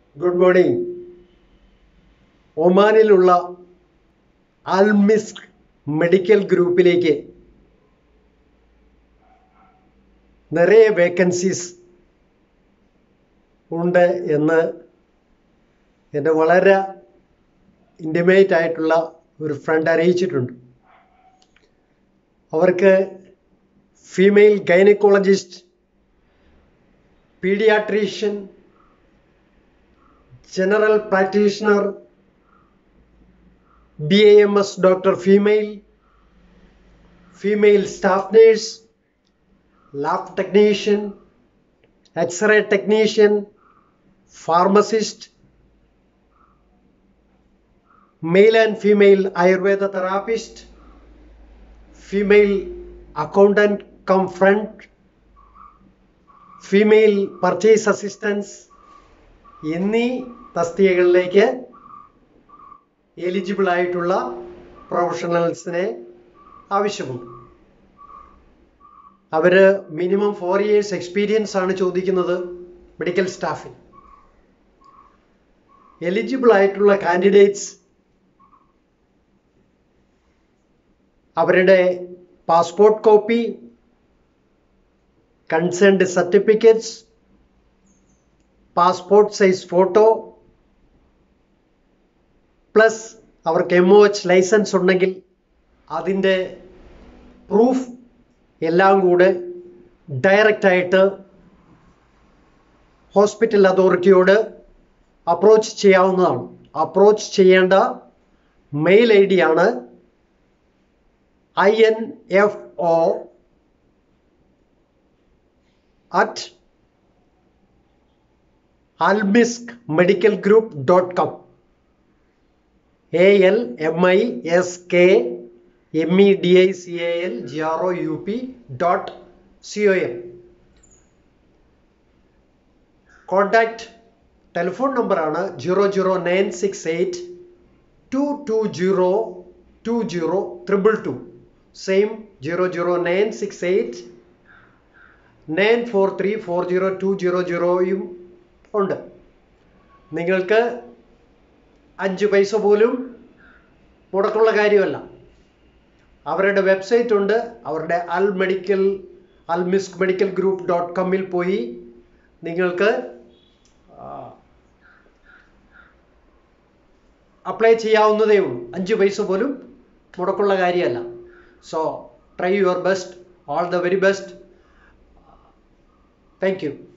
good morning ഒമാനിലുള്ള Al Misk medical ഗ്രൂപ്പിലേക്ക് നിറയെ വേക്കൻസീസ് ഉണ്ട് എന്ന് എൻ്റെ വളരെ ഇൻറ്റിമേറ്റ് ആയിട്ടുള്ള ഒരു ഫ്രണ്ട് അറിയിച്ചിട്ടുണ്ട് അവർക്ക് female gynaecologist paediatrician general practitioner B A M S doctor female female staff nurse lab technician X ray technician pharmacist male and female Ayurveda therapist female accountant cum front female purchase assistance എന്നീ തസ്തികകളിലേക്ക് eligible ആയിട്ടുള്ള പ്രൊഫഷണൽസിനെ ആവശ്യമുണ്ട് അവർ minimum four years experience ആണ് ചോദിക്കുന്നത് medical സ്റ്റാഫിന് eligible ആയിട്ടുള്ള കാൻഡിഡേറ്റ്സ് അവരുടെ passport copy concerned certificates passport size photo plus അവർക്ക് എം ഒ എച്ച് ലൈസൻസ് ഉണ്ടെങ്കിൽ അതിൻ്റെ പ്രൂഫ് എല്ലാം കൂടെ ഡയറക്റ്റായിട്ട് ഹോസ്പിറ്റൽ അതോറിറ്റിയോട് അപ്രോച്ച് ചെയ്യാവുന്നതാണ് അപ്രോച്ച് ചെയ്യേണ്ട മെയിൽ ഐ ഡി ആണ് I N F O at Al Misk medical group dot com A L M I S K M E D I C A L G R O U P dot C O M contact telephone നമ്പറാണ് zero zero nine six eight two two zero two zero triple two same zero zero nine six eight nine four three four zero two zero ജീറോയും ഉണ്ട് നിങ്ങൾക്ക് അഞ്ച് പൈസ പോലും മുടക്കുള്ള കാര്യമല്ല അവരുടെ വെബ്സൈറ്റ് ഉണ്ട് അവരുടെ Al medical Al Misk medical group dot കോമിൽ പോയി നിങ്ങൾക്ക് അപ്ലൈ ചെയ്യാവുന്നതേ ഉള്ളൂ അഞ്ച് പൈസ പോലും മുടക്കുള്ള കാര്യമല്ല so try your best all the very best thank U